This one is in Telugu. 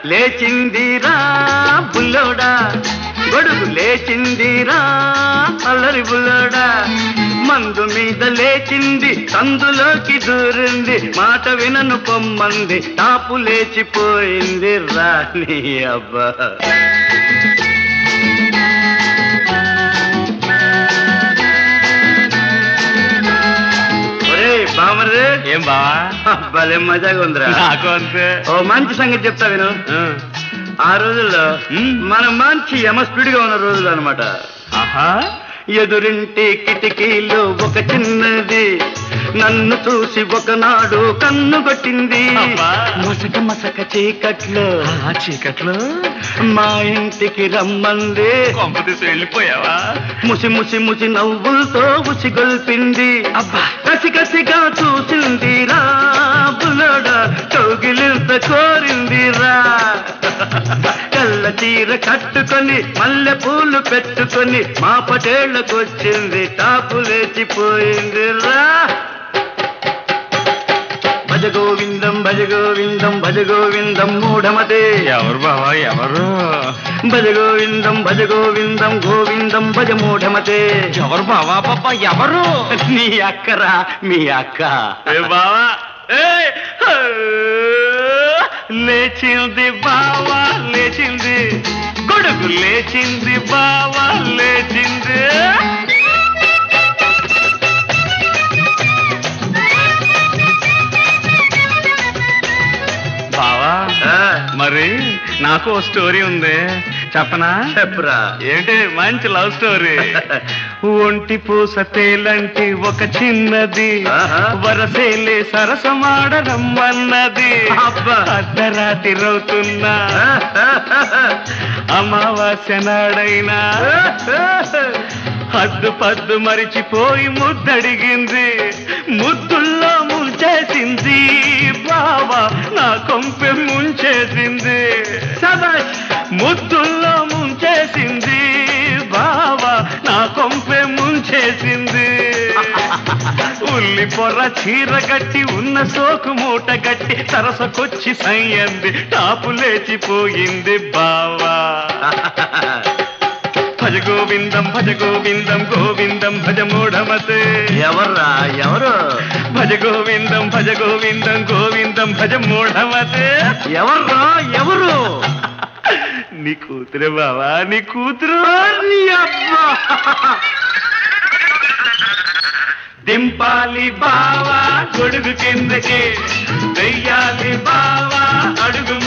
లేచిందిరా బుల్లోడా గొడుగు లేచిందిరా అల్లరి బుల్లోడా మందు మీద లేచింది సందులోకి దూరింది మాట వినను పొమ్మంది టాపు లేచిపోయింది రాని అబ్బా ఒరే బామరే ఏం బావా భలే మజాగా ఉందిరా నాకు అంతే ఓ మంచి సంగతి చెప్తా విను ఆ రోజుల్లో మ్. మనం మంచి యమ స్పీడ్ గా ఉన్న రోజులు అనమాట ఆహా ఎదురింటి కిటికీలో ఒక చిన్నది నన్ను చూసి ఒకనాడు కన్ను కొట్టింది అబ్బా. మసక మసక చీకట్లో ఆ చీకట్లో మా ఇంటికి రమ్మంది కొంప తీసి వెళ్ళిపోయావా ముసి ముసి ముసి నవ్వులతో ఉసిగొల్పింది అబ్బా. కసి కసిగా చూసింది రా బుల్లడ కౌగిలింత కోరింది రా తెల్ల చీర కట్టుకొని మల్లె పూలు పెట్టుకొని మా పటేళ్లకొచ్చింది టాపు లేచిపోయింది రా భజ గోవిందం భజ గోవిందం భజ గోవిందం మూఢమతే ఎవరు బావా ఎవరు భజ గోవిందం భజ గోవిందం గోవిందం భజ మూఢమతే ఎవరు బావా పాప ఎవరు నీ అక్కరా మీ అక్క ఏ బావా ఏయ్! హో! లేచింది బావా లేచింది గొడుగు లేచింది బావా లేచింది బావా ఆ, మరి నాకు ఓ స్టోరీ ఉంది చెప్పనా చెప్పురా ఏంటి మంచి లవ్ స్టోరీ ఒంటి పూస తేలంటి ఒక చిన్నది ఆహా. వరసేలే సరసమాడరమ్మన్నది అబ్బా. అర్ధరాత్రి రవుతున్నా అమావాస్య నాడైనా హద్దు పద్దు మరిచిపోయి ముద్దడిగింది ముద్దుల్లో ముంచేసింది బావా నా కొంపె ముంచేసింది శభాష్! ముద్దుల్లో ముంచేసింది బావా నా కొంపె ముంచేసింది ఉల్లి పొర చీర గట్టి ఉన్న సోకు మూట గట్టి సరసకొచ్చి సయ్యంది టాపు లేచిపోయింది బావా భజ గోవిందం భజ గోవిందం గోవిందం భజ మూఢమతే ఎవర్రా ఎవరు భజ గోవిందం భజ గోవిందం గోవిందం భజ మూఢమతే ఎవర్రా ఎవరు నీ కూతురే బావా నీ కూతురు నీ అబ్బా! దింపాలి బావా గొడుగు కిందకి వెయ్యాలి బావా అడుగు